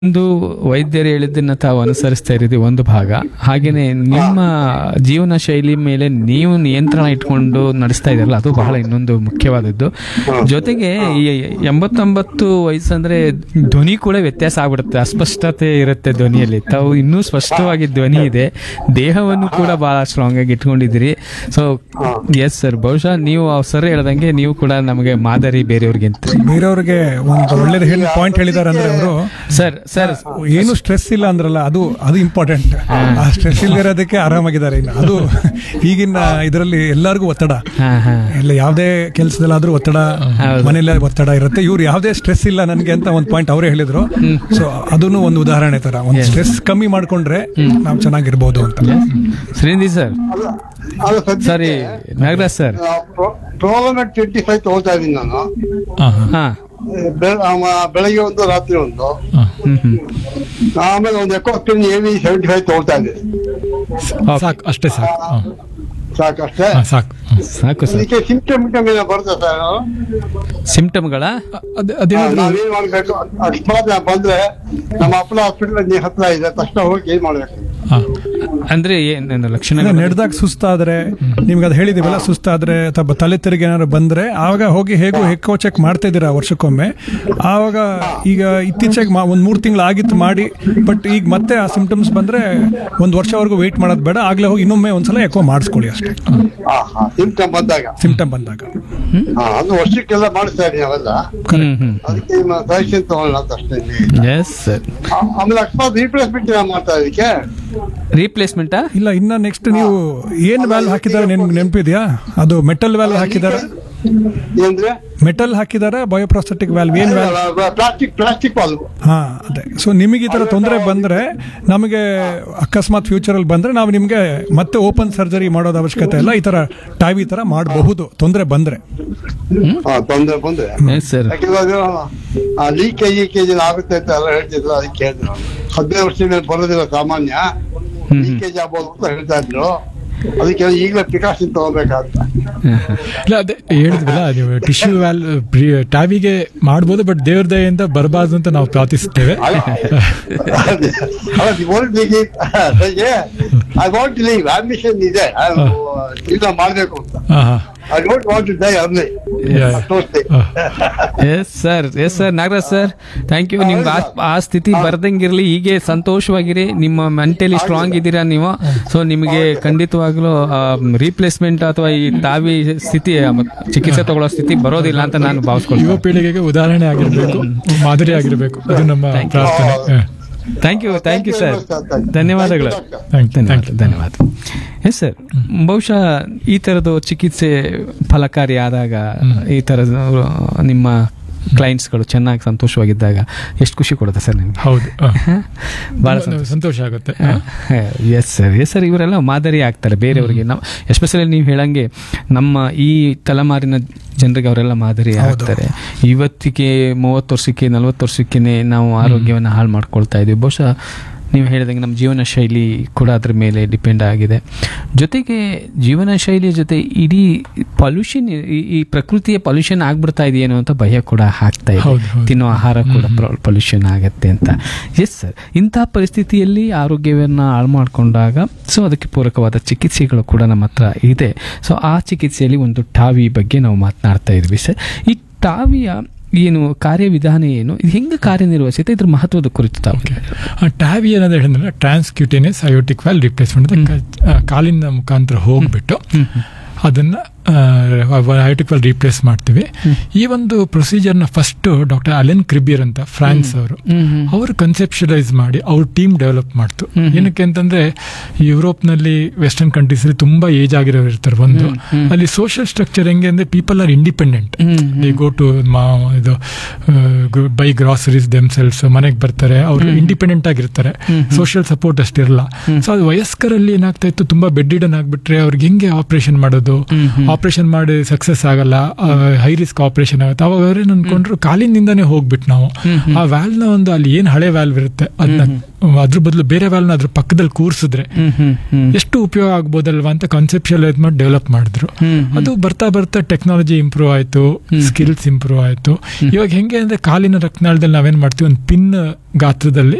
ಒಂದು ವೈದ್ಯರು ಹೇಳಿದ್ದನ್ನ ತಾವು ಅನುಸರಿಸ್ತಾ ಇರೋದು ಒಂದು ಭಾಗ ಹಾಗೇನೆ ನಿಮ್ಮ ಜೀವನ ಶೈಲಿ ಮೇಲೆ ನೀವು ನಿಯಂತ್ರಣ ಇಟ್ಕೊಂಡು ನಡೆಸ್ತಾ ಇದ್ದೀರಲ್ಲ ಅದು ಬಹಳ ಇನ್ನೊಂದು ಮುಖ್ಯವಾದದ್ದು ಜೊತೆಗೆ ಈ ಎಂಬತ್ತೊಂಬತ್ತು ವಯಸ್ಸಂದ್ರೆ ಧ್ವನಿ ಕೂಡ ವ್ಯತ್ಯಾಸ ಆಗ್ಬಿಡುತ್ತೆ ಅಸ್ಪಷ್ಟತೆ ಇರುತ್ತೆ ಧ್ವನಿಯಲ್ಲಿ ತಾವು ಇನ್ನೂ ಸ್ಪಷ್ಟವಾಗಿ ಧ್ವನಿ ಇದೆ ದೇಹವನ್ನು ಕೂಡ ಬಹಳ ಸ್ಟ್ರಾಂಗ್ ಆಗಿ ಇಟ್ಕೊಂಡಿದ್ದೀರಿ ಸೊ ಎಸ್ ಸರ್ ಬಹುಶಃ ನೀವು ಸರ್ ಹೇಳ್ದಂಗೆ ನೀವು ಕೂಡ ನಮಗೆ ಮಾದರಿ ಬೇರೆಯವ್ರಿಗೆ ಅಂತ ಬೇರೆಯವ್ರಿಗೆ ಒಂದು ಒಳ್ಳೇದು ಹೇಳಿ ಪಾಯಿಂಟ್ ಹೇಳಿದಾರೆ ಅಂದ್ರೆ ಅವರು ಸರ್ ಸರ್ ಏನು ಸ್ಟ್ರೆಸ್ ಇಲ್ಲ ಅಂದ್ರಲ್ಲ ಅದು ಅದು ಇಂಪಾರ್ಟೆಂಟ್ ಆ ಸ್ಟ್ರೆಸ್ ಇಲ್ಲದಿರೋದಕ್ಕೆ ಆರಾಮಾಗಿದ್ದಾರೆ ಇನ್ನು ಅದು ಈಗಿನ ಇದರಲ್ಲಿ ಎಲ್ಲರಿಗೂ ಒತ್ತಡ ಹಾ ಹಾ ಎಲ್ಲ ಯಾವುದೇ ಕೆಲಸದಲ್ಲಾದ್ರೂ ಒತ್ತಡ ಮನೆಯಲ್ಲೇ ಒತ್ತಡ ಇರುತ್ತೆ ಇವ್ರು ಯಾವುದೇ ಸ್ಟ್ರೆಸ್ ಇಲ್ಲ ನನಗೆ ಅಂತ ಒಂದು ಪಾಯಿಂಟ್ ಅವರೇ ಹೇಳಿದ್ರು ಸೊ ಅದನ್ನು ಒಂದು ಉದಾಹರಣೆ ತರ ಒಂದು ಸ್ಟ್ರೆಸ್ ಕಮ್ಮಿ ಮಾಡ್ಕೊಂಡ್ರೆ ನಾವು ಚೆನ್ನಾಗಿರ್ಬೋದು ಅಂತ ಶ್ರೀನಿಧಿ ಸರ್ ಅದು ಸದ್ಯ sorry Nagaraj sir problem twenty five ತಗೋತಾ ಇದೀನಿ ನಾನು ಹಾ ಬೆಳ- ಆ, ಬೆಳಗ್ಗೆ ಒಂದು ರಾತ್ರಿ ಒಂದು ಹ್ಮ್ ಹ್ಮ್ ಆಮೇಲೆ ಒಂದು Ecosprin A V seventy five ತಗೋತಾ ಇದ್ದೆ ಸಾಕು ಅಷ್ಟೇ ಸಾಕು ಹ. ಸಾಕಷ್ಟೇ ಹ, ಸಾಕು ಹ. ಸಾಕು ಸರ್ ಇದಕ್ಕೆ ಸಿಂಪ್ಟಮ್ ಗಿಂಟಮ್ ಏನೋ ಬರುತ್ತೆ ಸರ್ ಸಿಂಪ್ಟಮ್ಗಳ ಅದ್- ಅದೇನಾದ್ರು ನಾವೇನ್ ಮಾಡ್ಬೇಕು ಅಕಸ್ಮಾತ್ ನಾವ್ ಬಂದ್ರೆ ನಮ್ಮ ಅಪ್ಪನ ಹಾಸ್ಪಿಟಲ್ ಹತ್ರ ಇದೆ ತಕ್ಷಣ ಹೋಗಿ ಏನ್ ಮಾಡ್ಬೇಕು ಹ. ಅಂದ್ರೆ ಏನೇನು ಲಕ್ಷಣ ನಡೆದಾಗ ಸುಸ್ತಾದ್ರೆ ನಿಮ್ಗೆ ಅದು ಹೇಳಿದಿವಲ್ಲ ಸುಸ್ತಾದ್ರೆ ಅಥವಾ ತಲೆ ತೆರಿಗೆ ಏನಾದ್ರು ಬಂದ್ರೆ ಆವಾಗ ಹೋಗಿ ಹೇಗೂ ಹೆಕ್ಕೋ ಚೆಕ್ ಮಾಡ್ತಾ ಇದ್ದೀರಾ ವರ್ಷಕ್ಕೊಮ್ಮೆ ಆವಾಗ ಈಗ ಇತ್ತೀಚೆಗೆ ಮಾ- ಒಂದ್ ಮೂರ್ ತಿಂಗಳು ಆಗಿತ್ತು ಮಾಡಿ ಬಟ್ ಈಗ ಮತ್ತೆ ಆ ಸಿಂಪ್ಟಮ್ಸ್ ಬಂದ್ರೆ ಒಂದ್ ವರ್ಷವರೆಗೂ ವೆಯ್ಟ್ ಮಾಡೋದು ಬೇಡ ಆಗ್ಲೇ ಹೋಗಿ ಇನ್ನೊಮ್ಮೆ ಒಂದ್ಸಲ ಎಕೋ ಮಾಡಿಸ್ಕೊಳ್ಳಿ ಅಷ್ಟೇ ಹಾ ಹಾ ಸಿಂಪ್ಟಮ್ ಬಂದಾಗ ಸಿಂಪ್ಟಮ್ ಬಂದಾಗ ಹಾ ಅದು ವರ್ಷಕ್ಕೆಲ್ಲ ಮಾಡಿಸ್ತಾ ಇದೀನಿ ಅವೆಲ್ಲ ಹ್ಮ್ ಹ್ಮ್ ಅದಕ್ಕೆ ನಿಮ್ಮ ಸಜೆಷನ್ ತಗೊಳ್ಳೋಣ ಅಂತ ಅಷ್ಟೇ ಎಸ್ ಸರ್ ಆ- ಆಮೇಲೆ ಅಕಸ್ಮಾತ್ ರೀಪ್ಲೇಸ್ಮೆಂಟ್ ಮಾಡ್ತಾ ಇದಕ್ಕೆ ರೀಪ್ಲೇಸ್ಮೆಂಟಾ ಇಲ್ಲ ಇನ್ನ ನೆಕ್ಸ್ಟ್ ನೀವು ಏನ್ ವ್ಯಾಲ್ವ್ ಹಾಕಿದಾರೆ ನಿಮ್ಗೆ ನೆನಪಿದ್ಯಾ ಅದು ಮೆಟಲ್ ವ್ಯಾಲ್ವ್ ಹಾಕಿದಾರೆ ಅಂದ್ರೆ ಮೆಟಲ್ ಹಾಕಿದಾರೆ ಬಯೋಪ್ರಾಸ್ಥೆಟಿಕ್ ವ್ಯಾಲ್ವ್ ಏನ್ ವ್ಯಾಲ್ವ್ ಪ್ಲಾಸ್ಟಿಕ್ ಪ್ಲಾಸ್ಟಿಕ್ ವಾಲ್ವ್ ಹಾ ಅದೇ ಸೊ ನಿಮಗೆ ಈ ತರ ತೊಂದರೆ ಬಂದ್ರೆ ನಮಗೆ ಅಕಸ್ಮಾತ್ ಫ್ಯೂಚರ್ ಅಲ್ಲಿ ಬಂದ್ರೆ ನಾವು ನಿಮ್ಗೆ ಮತ್ತೆ ಓಪನ್ ಸರ್ಜರಿ ಮಾಡೋದು ಅವಶ್ಯಕತೆ ಇಲ್ಲ ಈ ತರ ಟಾವಿ ತರ ಮಾಡಬಹುದು ತೊಂದರೆ ಬಂದ್ರೆ ಹಾ ತೊಂದ್ರೆ ಬಂದ್ರೆ ಎಸ್ ಸರ್ ಯಾಕಂದ್ರೆ ಅದು ಲೀಕೇಜ್ ಲೀಕೇಜ್ ಆಗುತ್ತೆ ಅಂತ ಎಲ್ಲ ಹೇಳ್ತಿದ್ರು ಅದಕ್ಕೆ ಕೇಳಿದ್ರು ನಾನು. ಹದಿನೈದು ವರ್ಷದ ಮೇಲೆ ಬರೋದಿಲ್ಲ ಸಾಮಾನ್ಯ ಹ್ಮ್. ಲೀಕೇಜ್ ಆಗ್ಬೋದು ಅಂತ ಹೇಳ್ತಾ ಇದ್ರು ಅದಕ್ಕೆ ಈಗಲೇ ಪ್ರಿಕಾಷನ್ ತಗೋಬೇಕಂತ ಇಲ್ಲ ಅದೇ ಹೇಳಿದ್ವಲ್ಲ ನೀವು ಟಿಶ್ಯೂ ವ್ಯಾಲ್ ಟ್ಯಾವಿಗೆ ಮಾಡ್ಬೋದು ಬಟ್ ದೇವ್ರ ದಯೆಯಿಂದ ಬರಬಾರ್ದು ಅಂತ ನಾವು ಪ್ರಾರ್ಥಿಸ್ತೇವೆ ಐ ವಾಂಟ್ ಲೀವ್ ಆಂಬಿಷನ್ ಇದೆ ಇಲ್ಲ ಮಾಡ್ಬೇಕು ಅಂತ ಹಾ ಹಾ I don't want to die early Yeah. Yes sir yes sir Nagaraj sir thank you ನಿಮ್ಗೆ ಆ- ಆ ಸ್ಥಿತಿ ಬರ್ದಂಗಿರ್ಲಿ ಹೀಗೆ ಸಂತೋಷವಾಗಿರಿ ನಿಮ್ಮ ಮೆಂಟಲಿ ಸ್ಟ್ರಾಂಗ್ ಇದ್ದೀರಾ ನೀವು ಸೊ ನಿಮಗೆ ಖಂಡಿತವಾಗ್ಲೂ ರೀಪ್ಲೇಸ್ಮೆಂಟ್ ಅಥವಾ ಈ ತಾವಿ ಸ್ಥಿತಿ ಆ, ಮ- ಚಿಕಿತ್ಸೆ ತಗೊಳ್ಳೋ ಸ್ಥಿತಿ ಬರೋದಿಲ್ಲ ಅಂತ ನಾನು ಯುವ ಭಾವಿಸ್ಕೊಳ್ತೀನಿ ಪೀಳಿಗೆಗೆ ಉದಾಹರಣೆ ಆಗಿರ್ಬೇಕು ಮಾದರಿ ಆಗಿರ್ಬೇಕು ಅದು ನಮ್ಮ ಪ್ರಾರ್ಥನೆ ಹ. Thank you thank you sir Thank you. ಧನ್ಯವಾದಗಳು Thank you. ಧನ್ಯವಾದ ಧನ್ಯವಾದ ಎಸ್ ಸರ್ ಬಹುಶಃ ಈ ಥರದ್ದು ಚಿಕಿತ್ಸೆ ಫಲಕಾರಿ ಆದಾಗ ಈ ಥರದ ನಿಮ್ಮ ಕ್ಲೈಂಟ್ಸ್ಗಳು ಚೆನ್ನಾಗಿ ಸಂತೋಷವಾಗಿದ್ದಾಗ ಎಷ್ಟು ಖುಷಿ ಕೊಡುತ್ತೆ ಸರ್ ನಿಮಗೆ ಹೌದು ಹ. ಭಾಳ ತುಂಬಾ ಸಂತೋಷ ಆಗುತ್ತೆ ಎಸ್ ಸರ್ ಎಸ್ ಸರ್ ಇವರೆಲ್ಲ ಮಾದರಿ ಆಗ್ತಾರೆ ಬೇರೆಯವರಿಗೆ ನಾವು ಎಸ್ಪೆಷಲಿ ನೀವು ಹೇಳಂಗೆ ನಮ್ಮ ಈ ತಲೆಮಾರಿನ ಜನರಿಗೆ ಅವರೆಲ್ಲ ಮಾದರಿ ಆಗ್ತಾರೆ ಇವತ್ತಿಗೆ ಮೂವತ್ತು ವರ್ಷಕ್ಕೆ ನಲವತ್ತು ವರ್ಷಕ್ಕೆ ನಾವು ಆರೋಗ್ಯವನ್ನು ಹಾಳು ಮಾಡ್ಕೊಳ್ತಾ ಇದೀವಿ ಬಹುಶಃ ನೀವು ಹೇಳಿದಂಗೆ ನಮ್ಮ ಜೀವನ ಶೈಲಿ ಕೂಡ ಅದ್ರ ಮೇಲೆ ಡಿಪೆಂಡ್ ಆಗಿದೆ ಜೊತೆಗೆ ಜೀವನ ಶೈಲಿಯ ಜೊತೆ ಇಡೀ ಪೊಲ್ಯೂಷನ್ ಈ ಪ್ರಕೃತಿಯ ಪೊಲ್ಯೂಷನ್ ಆಗ್ಬಿಡ್ತಾ ಇದೆಯೇನೋ ಅಂತ ಭಯ ಕೂಡ ಆಗ್ತಾ ಇದೆ ಹೌದು, ಹೌದು. ತಿನ್ನೋ ಆಹಾರ ಕೂಡ ಪೊಲ್ಯೂಷನ್ ಆಗತ್ತೆ ಅಂತ ಎಸ್ ಸರ್ ಇಂತಹ ಪರಿಸ್ಥಿತಿಯಲ್ಲಿ ಆರೋಗ್ಯವನ್ನು ಹಾಳು ಮಾಡಿಕೊಂಡಾಗ ಸೊ ಅದಕ್ಕೆ ಪೂರಕವಾದ ಚಿಕಿತ್ಸೆಗಳು ಕೂಡ ನಮ್ಮ ಹತ್ರ ಇದೆ ಸೊ ಆ ಚಿಕಿತ್ಸೆಯಲ್ಲಿ ಒಂದು ಟಾವಿ ಬಗ್ಗೆ ನಾವು ಮಾತನಾಡ್ತಾ ಇದ್ವಿ ಸರ್ ಈ ಟಾವಿಯ ಏನು ಕಾರ್ಯವಿಧಾನ ಏನು ಇದು ಹೆಂಗೆ ಕಾರ್ಯನಿರ್ವಹಿಸುತ್ತೆ ಇದ್ರ ಮಹತ್ವದ ಕುರಿತು ತಾವು ಆ ಟ್ಯಾಬ್ ಏನಂದ್ರೆ ಹೇಳಿದ್ರೆ ಟ್ರಾನ್ಸ್ಕ್ಯೂಟೇನಿಯಸ್ ಅಯೋಟಿಕ್ ವ್ಯಾಲ್ ರಿಪ್ಲೇಸ್ಮೆಂಟ್ ಅಂತ ಕ- ಆ, ಕಾಲಿನ ಮುಖಾಂತರ ಹೋಗ್ಬಿಟ್ಟು ಅದನ್ನ ಅಯೋಟಿಕ್ ವ್ಯಾಲ್ ರೀಪ್ಲೇಸ್ ಮಾಡ್ತೀವಿ ಈ ಒಂದು ಪ್ರೊಸೀಜರ್ನ ಫಸ್ಟ್ ಡಾಕ್ಟರ್ ಅಲೆನ್ ಕ್ರಿಬಿಯರ್ ಅಂತ ಫ್ರಾನ್ಸ್ ಅವರು ಅವರು ಕನ್ಸೆಪ್ಷಲೈಸ್ ಮಾಡಿ ಅವ್ರ ಟೀಮ್ ಡೆವಲಪ್ ಮಾಡ್ತು ಏನಕ್ಕೆ ಅಂತಂದ್ರೆ ಯುರೋಪ್ನಲ್ಲಿ ವೆಸ್ಟರ್ನ್ ಕಂಟ್ರೀಸ್ ಅಲ್ಲಿ ತುಂಬಾ ಏಜ್ ಆಗಿರೋರು ಇರ್ತಾರೆ ಒಂದು ಅಲ್ಲಿ ಸೋಷಿಯಲ್ ಸ್ಟ್ರಕ್ಚರ್ ಹೆಂಗೆ ಅಂದ್ರೆ people are independent they go to ಇದು ಬೈ ಗ್ರಾಸರೀಸ್ ದೆಮ್ಸೆಲ್ಸ್ ಮನೆಗೆ ಬರ್ತಾರೆ ಅವರು ಇಂಡಿಪೆಂಡೆಂಟ್ ಆಗಿರ್ತಾರೆ ಸೋಷಿಯಲ್ ಸಪೋರ್ಟ್ ಅಷ್ಟಿರಲ್ಲ ಸೊ ಅದು ವಯಸ್ಕರಲ್ಲಿ ಏನಾಗ್ತಾ ಇತ್ತು ತುಂಬಾ ಬೆಡ್ ಇಡನ್ ಆಗ್ಬಿಟ್ರೆ ಅವ್ರಿಗೆ ಹೆಂಗೆ ಆಪರೇಷನ್ ಮಾಡೋದು ಆಪರೇಷನ್ ಮಾಡಿ ಸಕ್ಸಸ್ ಆಗಲ್ಲ ಹೈ ರಿಸ್ಕ್ ಆಪರೇಷನ್ ಆಗುತ್ತೆ ಅವಾಗ ಅವ್ರೇನು ಅನ್ಕೊಂಡ್ರು ಕಾಲಿನಿಂದಾನೇ ಹೋಗ್ಬಿಟ್ಟು ನಾವು ಆ ವ್ಯಾಲ್ನ ಒಂದು ಅಲ್ಲಿ ಏನ್ ಹಳೆ ವ್ಯಾಲ್ವ್ ಇರುತ್ತೆ ಅದನ್ನ ಅದ್ರ ಬದಲು ಬೇರೆ ವ್ಯಾಲ್ನ ಅದ್ರ ಪಕ್ಕದಲ್ಲಿ ಕೂರ್ಸಿದ್ರೆ ಹ್ಮ್ ಹ್ಮ್ ಹ್ಮ್ ಎಷ್ಟು ಉಪಯೋಗ ಆಗ್ಬೋದಲ್ವಾ ಅಂತ ಕಾನ್ಸೆಪ್ಷಲ್ ಮಾಡಿ ಡೆವಲಪ್ ಮಾಡಿದ್ರು ಹ್ಮ್ ಅದು ಬರ್ತಾ ಬರ್ತಾ ಟೆಕ್ನಾಲಜಿ ಇಂಪ್ರೂವ್ ಆಯ್ತು ಸ್ಕಿಲ್ಸ್ ಇಂಪ್ರೂವ್ ಆಯ್ತು ಇವಾಗ ಹೆಂಗೆ ಅಂದ್ರೆ ಕಾಲಿನ ರಕ್ತನಾಳದಲ್ಲಿ ನಾವೇನ್ ಮಾಡ್ತೀವಿ ಒಂದು ಪಿನ್ ಗಾತ್ರದಲ್ಲಿ